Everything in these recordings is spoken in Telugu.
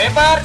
పేపర్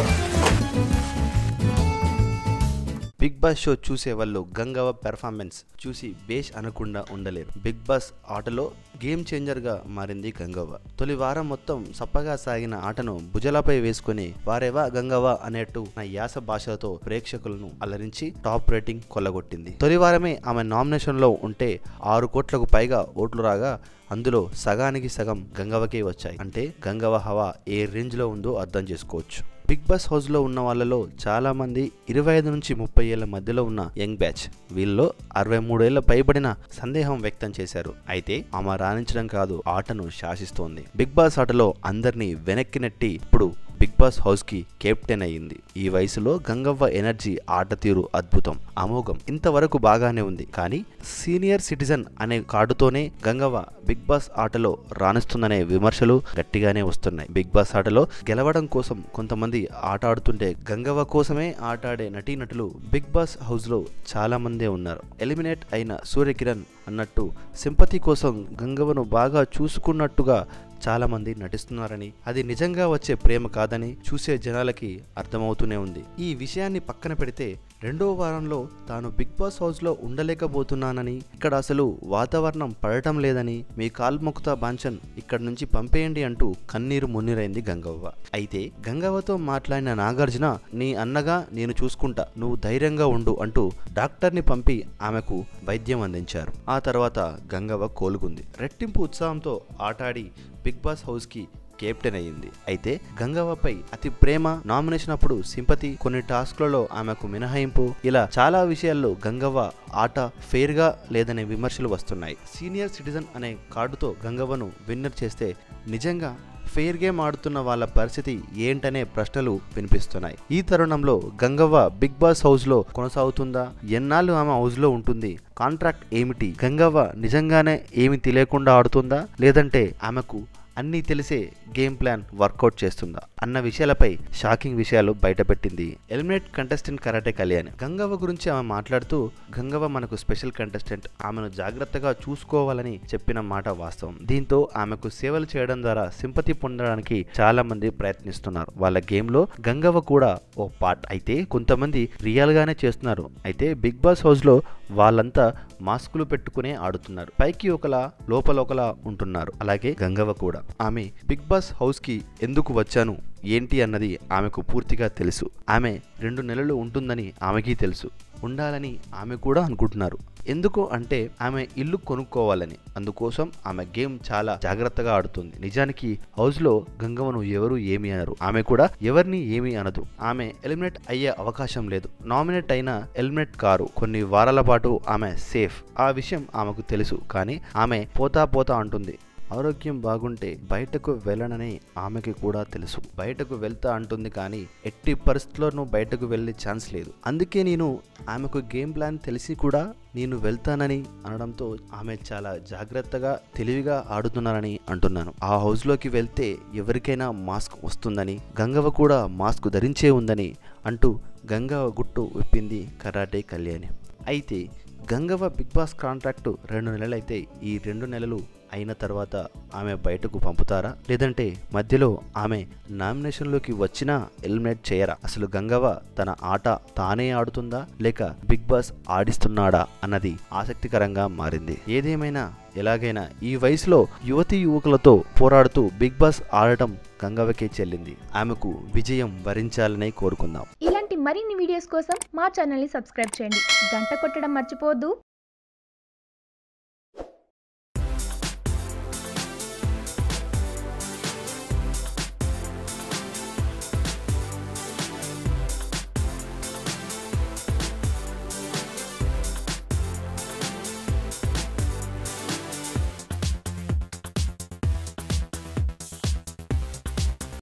బిగ్ బాస్ షో చూసే వాళ్ళు గంగవ్వ పెర్ఫార్మెన్స్ చూసి బేష్ అనకుండా ఉండలేరు బిగ్ బాస్ ఆటలో గేమ్ చేంజర్ గా మారింది గంగవ్వ తొలి వారం మొత్తం సప్పగా సాగిన ఆటను భుజలపై వేసుకుని వారేవా గంగవ్వ అనేట్టు నా యాస భాషలతో ప్రేక్షకులను అలరించి టాప్ రేటింగ్ కొల్లగొట్టింది తొలి వారమే ఆమె నామినేషన్ లో ఉంటే ఆరు కోట్లకు పైగా ఓట్లు రాగా అందులో సగానికి సగం గంగవ్వకే వచ్చాయి అంటే గంగవ్వ హవా ఏ రేంజ్ లో ఉందో అర్థం చేసుకోవచ్చు బిగ్ బాస్ హౌస్ లో ఉన్న వాళ్ళలో చాలా మంది ఇరవై ఐదు నుంచి ముప్పై ఏళ్ల మధ్యలో ఉన్న యంగ్ బ్యాచ్ వీళ్ళలో అరవై మూడేళ్ల పైబడిన సందేహం వ్యక్తం చేశారు అయితే ఆమె రాణించడం కాదు ఆటను శాసిస్తోంది బిగ్ బాస్ ఆటలో అందరినీ వెనక్కి నెట్టి ఇప్పుడు బిగ్ బాస్ హౌస్ కి కెప్టెన్ అయ్యింది ఈ వయసులో గంగవ్వ ఎనర్జీ ఆట తీరు అద్భుతం అమోఘం ఇంతవరకు బాగానే ఉంది కానీ సీనియర్ సిటిజన్ అనే కార్డుతోనే గంగవ్వ బిగ్ బాస్ ఆటలో రాణిస్తుందనే విమర్శలు గట్టిగానే వస్తున్నాయి బిగ్ బాస్ ఆటలో గెలవడం కోసం కొంతమంది ఆట ఆడుతుంటే గంగవ్వ కోసమే ఆట ఆడే నటీనటులు బిగ్ బాస్ హౌస్ లో చాలా మందే ఉన్నారు ఎలిమినేట్ అయిన సూర్యకిరణ్ అన్నట్టు సింపతి కోసం గంగవ్వను బాగా చూసుకున్నట్టుగా చాలా మంది నటిస్తున్నారని అది నిజంగా వచ్చే ప్రేమ కాదని చూసే జనాలకి అర్థమవుతూనే ఉంది ఈ విషయాన్ని పక్కన పెడితే రెండో వారంలో తాను బిగ్ బాస్ హౌస్ లో ఉండలేకపోతున్నానని ఇక్కడ అసలు వాతావరణం పడటం లేదని మీ కాల్ముక్త బాంచన్ ఇక్కడ నుంచి పంపేయండి అంటూ కన్నీరు మున్నీరైంది గంగవ్వ అయితే గంగవ్వతో మాట్లాడిన నాగార్జున నీ అన్నగా నేను చూసుకుంటా నువ్వు ధైర్యంగా ఉండు అంటూ డాక్టర్ని పంపి ఆమెకు వైద్యం అందించారు ఆ తర్వాత గంగవ్వ కోలుకుంది రెట్టింపు ఉత్సాహంతో ఆటాడి బిగ్ బాస్ హౌస్ కి కెప్టెన్ అయ్యింది అయితే గంగవ్వపై అతి ప్రేమ నామినేషన్ అప్పుడు సింపతి కొన్ని టాస్క్లలో ఆమెకు మినహాయింపు ఇలా చాలా విషయాల్లో గంగవ్వ ఆట ఫెయిర్ గా లేదనే విమర్శలు వస్తున్నాయి సీనియర్ సిటిజన్ అనే కార్డుతో గంగవ్వను విన్నర్ చేస్తే నిజంగా ఫెయిర్ గేమ్ ఆడుతున్న వాళ్ళ పరిస్థితి ఏంటనే ప్రశ్నలు వినిపిస్తున్నాయి ఈ తరుణంలో గంగవ్వ బిగ్ బాస్ హౌస్ లో కొనసాగుతుందా ఎన్నాళ్ళు ఆమె హౌస్ లో ఉంటుంది కాంట్రాక్ట్ ఏమిటి గంగవ్వ నిజంగానే ఏమి తెలియకుండా ఆడుతుందా లేదంటే ఆమెకు అన్నీ తెలిసే గేమ్ ప్లాన్ వర్కౌట్ చేస్తుందా అన్న విషయాలపై షాకింగ్ విషయాలు బయటపెట్టింది eliminate contestant karate Kalyan Gangavva గురించి ఆమె మాట్లాడుతూ గంగవ్వ మనకు స్పెషల్ కంటెస్టెంట్ ఆమెను జాగ్రత్తగా చూసుకోవాలని చెప్పిన మాట వాస్తవం దీంతో ఆమెకు సేవలు చేయడం ద్వారా సింపతి పొందడానికి చాలా మంది ప్రయత్నిస్తున్నారు వాళ్ళ గేమ్ లో గంగవ్వ కూడా ఓ పార్ట్ అయితే కొంతమంది రియల్ గానే చేస్తున్నారు అయితే బిగ్ బాస్ హౌస్ లో వాళ్ళంతా మాస్కులు పెట్టుకునే ఆడుతున్నారు పైకి ఒకలా లోపల ఒకలా ఉంటున్నారు అలాగే గంగవ్వ కూడా ఆమె బిగ్ బాస్ హౌస్ కి ఎందుకు వచ్చాను ఏంటి అన్నది ఆమెకు పూర్తిగా తెలుసు ఆమె రెండు నెలలు ఉంటుందని ఆమెకి తెలుసు ఉండాలని ఆమె కూడా అనుకుంటున్నారు ఎందుకు అంటే ఆమె ఇల్లు కొనుక్కోవాలని అందుకోసం ఆమె గేమ్ చాలా జాగ్రత్తగా ఆడుతుంది నిజానికి హౌస్ లో గంగవ్వను ఎవరు ఏమి అనరు ఆమె కూడా ఎవరిని ఏమీ అనదు ఆమె ఎలిమినేట్ అయ్యే అవకాశం లేదు నామినేట్ అయిన ఎలిమినేట్ కారు కొన్ని వారాల పాటు ఆమె సేఫ్ ఆ విషయం ఆమెకు తెలుసు కానీ ఆమె పోతా పోతా అంటుంది ఆరోగ్యం బాగుంటే బయటకు వెళ్ళనని ఆమెకి కూడా తెలుసు బయటకు వెళ్తా అంటుంది కానీ ఎట్టి పరిస్థితుల్లోనూ బయటకు వెళ్ళే ఛాన్స్ లేదు అందుకే నేను ఆమెకు గేమ్ ప్లాన్ తెలిసి కూడా నేను వెళ్తానని అనడంతో ఆమె చాలా జాగ్రత్తగా తెలివిగా ఆడుతున్నారని అంటున్నాను ఆ హౌస్లోకి వెళ్తే ఎవరికైనా మాస్క్ వస్తుందని గంగవ్వ కూడా మాస్క్ ధరించే ఉందని అంటూ గంగవ్వ గుట్టు విప్పింది కరాటే కళ్యాణి అయితే గంగవ్వ బిగ్ బాస్ కాంట్రాక్టు రెండు నెలలైతే ఈ రెండు నెలలు అయిన తర్వాత ఆమె బయటకు పంపుతారా లేదంటే మధ్యలో ఆమె నామినేషన్లోకి వచ్చినా ఎలిమినేట్ చేయరా అసలు గంగవ్వ తన ఆట తానే ఆడుతుందా లేక బిగ్ బాస్ ఆడిస్తున్నాడా అన్నది ఆసక్తికరంగా మారింది ఏదేమైనా ఎలాగైనా ఈ వయసులో యువతి యువకులతో పోరాడుతూ బిగ్ బాస్ ఆడటం గంగవ్వకే చెల్లింది ఆమెకు విజయం వరించాలనే కోరుకుందాం ఇలాంటి మరిన్ని వీడియోస్ కోసం మా ఛానల్ని సబ్స్క్రైబ్ చేయండి గంట కొట్టడం మర్చిపోవద్దు